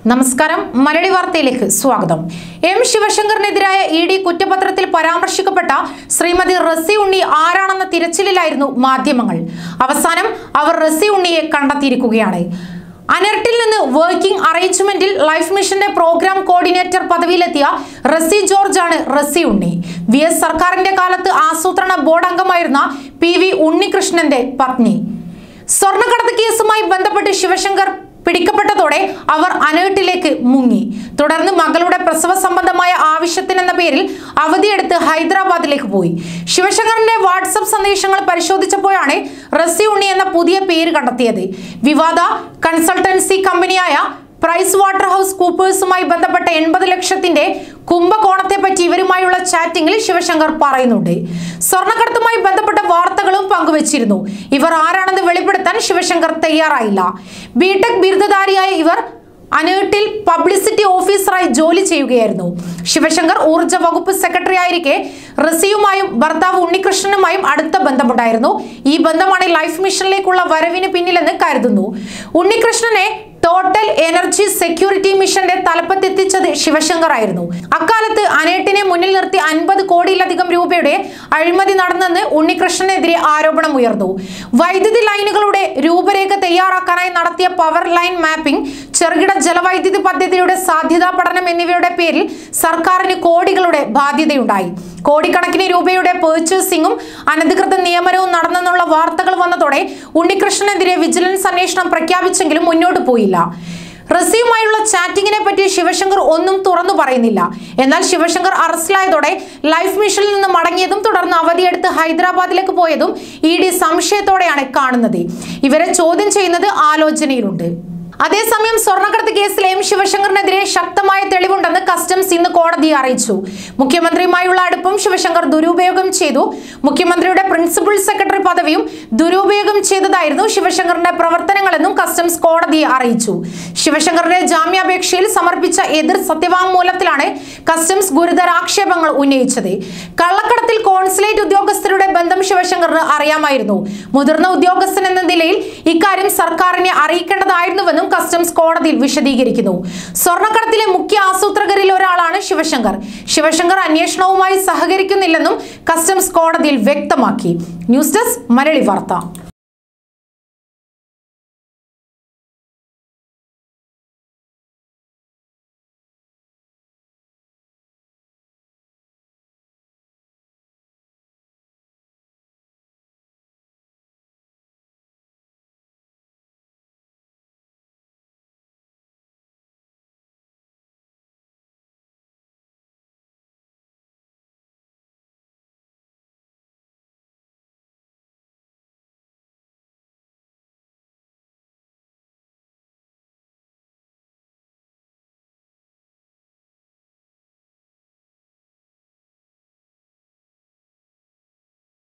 നമസ്കാരം മലയാളി വാർത്തയിലേക്ക് സ്വാഗതം എം ശിവശങ്കറിനെതിരായ ഇ ഡി കുറ്റപത്രത്തിൽ പരാമർശിക്കപ്പെട്ട ശ്രീമതി റസി ഉണ്ണി ആരാണെന്ന തിരച്ചിലിലായിരുന്നു മാധ്യമങ്ങൾ അവസാനം അവർ റസി ഉണ്ണിയെ കണ്ടെത്തിയിരിക്കുകയാണ് അനർട്ടിൽ നിന്ന് വർക്കിംഗ് അറേഞ്ച്മെന്റിൽ ലൈഫ് മിഷന്റെ പ്രോഗ്രാം കോർഡിനേറ്റർ പദവിയിലെത്തിയ റസി ജോർജ് ആണ് റസി ഉണ്ണി വി എസ് സർക്കാരിന്റെ കാലത്ത് ആസൂത്രണ ബോർഡ് അംഗമായിരുന്ന പി വി ഉണ്ണികൃഷ്ണന്റെ പത്നി സ്വർണ്ണക്കടത്ത് കേസുമായി ബന്ധപ്പെട്ട് ശിവശങ്കർ പിടിക്കപ്പെട്ടതോടെ അവർ അനേട്ടിലേക്ക് മുങ്ങി തുടർന്ന് മകളുടെ പ്രസവ സംബന്ധമായ ആവശ്യത്തിനെന്ന പേരിൽ അവധിയെടുത്ത് ഹൈദരാബാദിലേക്ക് പോയി ശിവശങ്കറിന്റെ വാട്സപ്പ് സന്ദേശങ്ങൾ പരിശോധിച്ചപ്പോഴാണ് റസി ഉണ്ണി എന്ന പുതിയ പേര് കണ്ടെത്തിയത് വിവാദ കൺസൾട്ടൻസി കമ്പനിയായ പ്രൈസ് വാട്ടർ ഹൗസ് കൂപ്പേഴ്സുമായി ബന്ധപ്പെട്ട എൺപത് ലക്ഷത്തിന്റെ കുംഭകോണത്തെ പറ്റി ഇവരുമായുള്ള ചാറ്റിംഗിൽ ശിവശങ്കർ പറയുന്നുണ്ട് സ്വർണ്ണക്കടത്തുമായി ബന്ധപ്പെട്ട വാർത്തകളും പങ്കുവച്ചിരുന്നു ഇവർ ആരാണെന്ന് വെളിപ്പെടുത്താൻ ശിവശങ്കർ തയ്യാറായില്ല ബിടെക് ബിരുദധാരിയായ ഇവർ അനേട്ടിൽ പബ്ലിസിറ്റി ഓഫീസറായി ജോലി ചെയ്യുകയായിരുന്നു ശിവശങ്കർ ഊർജ്ജ വകുപ്പ് സെക്രട്ടറി ആയിരിക്കെ റസിയുമായും ഭർത്താവ് ഉണ്ണികൃഷ്ണനുമായും അടുത്ത ബന്ധമുണ്ടായിരുന്നു ഈ ബന്ധമാണ് ലൈഫ് മിഷനിലേക്കുള്ള വരവിന് പിന്നിലെന്ന് കരുതുന്നു ഉണ്ണികൃഷ്ണനെ ടോട്ടൽ എനർജി സെക്യൂരിറ്റി മിഷന്റെ തലപ്പത്തെത്തിച്ചത് ശിവശങ്കർ ആയിരുന്നു അക്കാലത്ത് അനേട്ടിനെ മുന്നിൽ നിർത്തി അൻപത് കോടിയിലധികം രൂപയുടെ അഴിമതി നടന്നെന്ന് ഉണ്ണികൃഷ്ണനെതിരെ ആരോപണം ഉയർന്നു വൈദ്യുതി ലൈനുകളുടെ രൂപരേഖ തയ്യാറാക്കാനായി നടത്തിയ പവർ ലൈൻ മാപ്പിംഗ് ചെറുകിട ജലവൈദ്യുതി പദ്ധതിയുടെ സാധ്യതാ പഠനം എന്നിവയുടെ പേരിൽ സർക്കാരിന് കോടികളുടെ ബാധ്യതയുണ്ടായി കോടിക്കണക്കിന് രൂപയുടെ പേർച്ചേസിംഗും അനധികൃത നിയമനവും നടന്നെന്നുള്ള വാർത്തകൾ വന്നതോടെ ഉണ്ണികൃഷ്ണനെതിരെ വിജിലൻസ് അന്വേഷണം പ്രഖ്യാപിച്ചെങ്കിലും മുന്നോട്ട് പോയില്ല റസിയുമായുള്ള ചാറ്റിങ്ങിനെ പറ്റി ശിവശങ്കർ ഒന്നും തുറന്നു പറയുന്നില്ല എന്നാൽ ശിവശങ്കർ അറസ്റ്റിലായതോടെ ലൈഫ് മിഷനിൽ നിന്ന് മടങ്ങിയതും തുടർന്ന് അവധിയെടുത്ത് ഹൈദരാബാദിലേക്ക് പോയതും ഇ ഡി സംശയത്തോടെയാണ് കാണുന്നത് ഇവരെ ചോദ്യം ചെയ്യുന്നത് ആലോചനയിലുണ്ട് അതേസമയം സ്വർണ്ണക്കടത്ത് കേസിൽ എം ശിവശങ്കറിനെതിരെ ശക്തമായ തെളിവുണ്ടെന്ന് കസ്റ്റംസ് ഇന്ന് കോടതിയെ അറിയിച്ചു മുഖ്യമന്ത്രിയുമായുള്ള അടുപ്പം ശിവശങ്കർ ദുരുപയോഗം ചെയ്തു മുഖ്യമന്ത്രിയുടെ പ്രിൻസിപ്പൽ സെക്രട്ടറി പദവിയും ദുരുപയോഗം ചെയ്തതായിരുന്നു ശിവശങ്കറിന്റെ പ്രവർത്തനങ്ങളെന്നും കസ്റ്റംസ് കോടതിയെ അറിയിച്ചു ശിവശങ്കറിന്റെ ജാമ്യാപേക്ഷയിൽ സമർപ്പിച്ച എതിർ സത്യവാങ്മൂലത്തിലാണ് കസ്റ്റംസ് ഗുരുതര ആക്ഷേപങ്ങൾ ഉന്നയിച്ചത് കള്ളക്കടത്തിൽ കോൺസുലേറ്റ് ഉദ്യോഗസ്ഥരുടെ ബന്ധം ശിവശങ്കറിന് അറിയാമായിരുന്നു മുതിർന്ന ഉദ്യോഗസ്ഥൻ എന്ന നിലയിൽ ഇക്കാര്യം സർക്കാരിനെ അറിയിക്കേണ്ടതായിരുന്നുവെന്നും കസ്റ്റംസ് കോടതിയിൽ വിശദീകരിക്കുന്നു സ്വർണ്ണക്കടത്തിലെ മുഖ്യ ആസൂത്രകരിൽ ഒരാളാണ് ശിവശങ്കർ ശിവശങ്കർ അന്വേഷണവുമായി സഹകരിക്കുന്നില്ലെന്നും കസ്റ്റംസ് കോടതിയിൽ വ്യക്തമാക്കി ന്യൂസ് ഡെസ്ക് മലയാളി വാർത്ത